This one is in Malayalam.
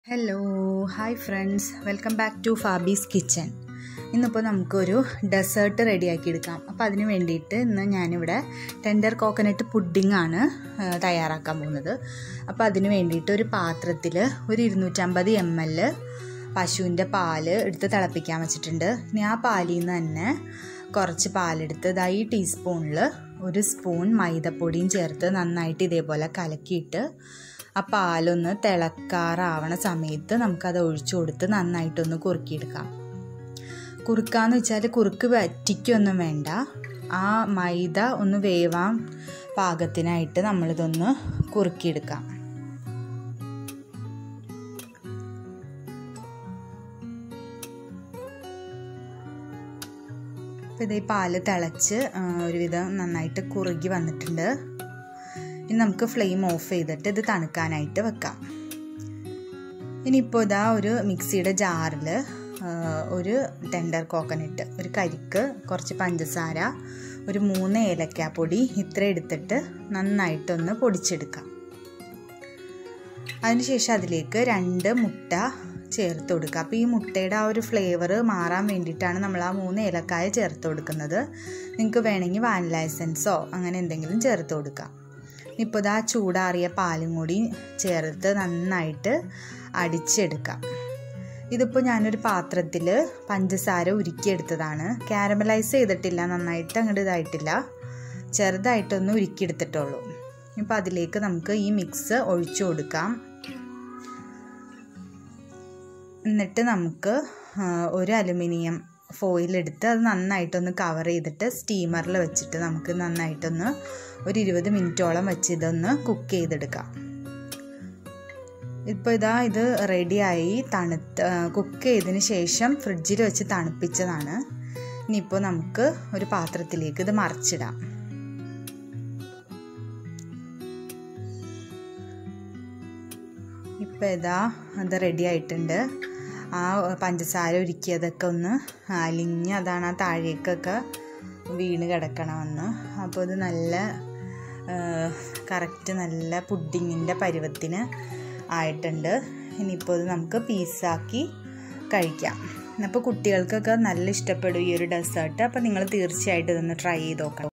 hello hi friends welcome back to Fabi's kitchen ഇന്നിപ്പോൾ നമുക്കൊരു ഡെസേർട്ട് റെഡിയാക്കി എടുക്കാം അപ്പോൾ അതിന് വേണ്ടിയിട്ട് ഇന്ന് ഞാനിവിടെ ടെൻഡർ കോക്കനട്ട് പുഡിംഗ് ആണ് ആ, തയ്യാറാക്കാൻ പോകുന്നത് അപ്പോൾ അതിന് വേണ്ടിയിട്ട് ഒരു പാത്രത്തിൽ ഒരു ഇരുന്നൂറ്റമ്പത് എം എൽ പശുവിൻ്റെ പാല് എടുത്ത് തിളപ്പിക്കാൻ വെച്ചിട്ടുണ്ട് ഇനി ആ പാലിൽ നിന്ന് തന്നെ കുറച്ച് പാലെടുത്ത് ഇതാ ഈ ടീസ്പൂണിൽ ഒരു സ്പൂൺ മൈദപ്പൊടിയും ചേർത്ത് നന്നായിട്ട് ഇതേപോലെ കലക്കിയിട്ട് ആ പാലൊന്ന് തിളക്കാറാവണ സമയത്ത് നമുക്കത് ഒഴിച്ചു കൊടുത്ത് നന്നായിട്ടൊന്ന് കുറുക്കിയെടുക്കാം കുറുക്കാന്ന് വെച്ചാൽ കുറുക്ക് വറ്റിക്കൊന്നും വേണ്ട ആ മൈദ ഒന്ന് വേവാൻ പാകത്തിനായിട്ട് നമ്മളിതൊന്ന് കുറുക്കിയെടുക്കാം അപ്പോൾ ഇത് ഈ പാല് തിളച്ച് ആ, ഒരുവിധം നന്നായിട്ട് കുറുകി വന്നിട്ടുണ്ട് ഇനി നമുക്ക് ഫ്ലെയിം ഓഫ് ചെയ്തിട്ട് ഇത് തണുക്കാനായിട്ട് വെക്കാം ഇനിയിപ്പോൾ ഇതാ ഒരു മിക്സിയുടെ ജാറിൽ ഒരു ടെൻഡർ കോക്കനട്ട് ഒരു കരിക്ക് കുറച്ച് പഞ്ചസാര ഒരു മൂന്ന് ഏലക്കാപ്പൊടി ഇത്ര എടുത്തിട്ട് നന്നായിട്ടൊന്ന് പൊടിച്ചെടുക്കാം അതിനുശേഷം അതിലേക്ക് രണ്ട് മുട്ട ചേർത്ത് കൊടുക്കുക അപ്പോൾ ഈ മുട്ടയുടെ ആ ഒരു ഫ്ലേവർ മാറാൻ വേണ്ടിയിട്ടാണ് നമ്മൾ ആ മൂന്ന് ഏലക്കായ ചേർത്ത് കൊടുക്കുന്നത് നിങ്ങൾക്ക് വേണമെങ്കിൽ വാനില എസൻസോ അങ്ങനെ എന്തെങ്കിലും ചേർത്ത് കൊടുക്കാം ഇപ്പോൾ ഇതാ ചൂടാറിയ പാലും കൂടി ചേർത്ത് നന്നായിട്ട് അടിച്ചെടുക്കാം ഇതിപ്പോൾ ഞാനൊരു പാത്രത്തിൽ പഞ്ചസാര ഉരുക്കിയെടുത്തതാണ് കാരമലൈസ് ചെയ്തിട്ടില്ല നന്നായിട്ട് അങ്ങോട്ട് ഇതായിട്ടില്ല ചെറുതായിട്ടൊന്ന് ഉരുക്കിയെടുത്തിട്ടുള്ളൂ ഇപ്പോൾ അതിലേക്ക് നമുക്ക് ഈ മിക്സ് ഒഴിച്ചു കൊടുക്കാം എന്നിട്ട് നമുക്ക് ആ, ഒരു അലുമിനിയം ഫോയിൽ എടുത്ത് അത് നന്നായിട്ടൊന്ന് കവർ ചെയ്തിട്ട് സ്റ്റീമറിൽ വെച്ചിട്ട് നമുക്ക് നന്നായിട്ടൊന്ന് ഒരു ഇരുപത് മിനിറ്റോളം വെച്ച് ഇതൊന്ന് കുക്ക് ചെയ്തെടുക്കാം ഇപ്പോൾ ഇതാ ഇത് റെഡിയായി തണുത്ത് കുക്ക് ചെയ്തതിന് ശേഷം ഫ്രിഡ്ജിൽ വെച്ച് തണുപ്പിച്ചതാണ് ഇനിയിപ്പോൾ നമുക്ക് ഒരു പാത്രത്തിലേക്ക് ഇത് മറിച്ചിടാം ഇപ്പോൾ ഇതാ അത് റെഡി ആയിട്ടുണ്ട് ആ പഞ്ചസാര ഉരുക്കിയതൊക്കെ ഒന്ന് അലിഞ്ഞ് അതാണ് ആ താഴേക്കൊക്കെ വീണ് കിടക്കണമെന്ന് അപ്പോൾ ഇത് നല്ല കറക്റ്റ് നല്ല പുഡിങ്ങിൻ്റെ പരുവത്തിന് ആയിട്ടുണ്ട് ഇനിയിപ്പോൾ ഇത് നമുക്ക് പീസാക്കി കഴിക്കാം അപ്പോൾ കുട്ടികൾക്കൊക്കെ നല്ല ഇഷ്ടപ്പെടും ഈ ഒരു ഡെസേർട്ട് അപ്പോൾ നിങ്ങൾ തീർച്ചയായിട്ടും ഇതൊന്ന് ട്രൈ ചെയ്ത് നോക്കണം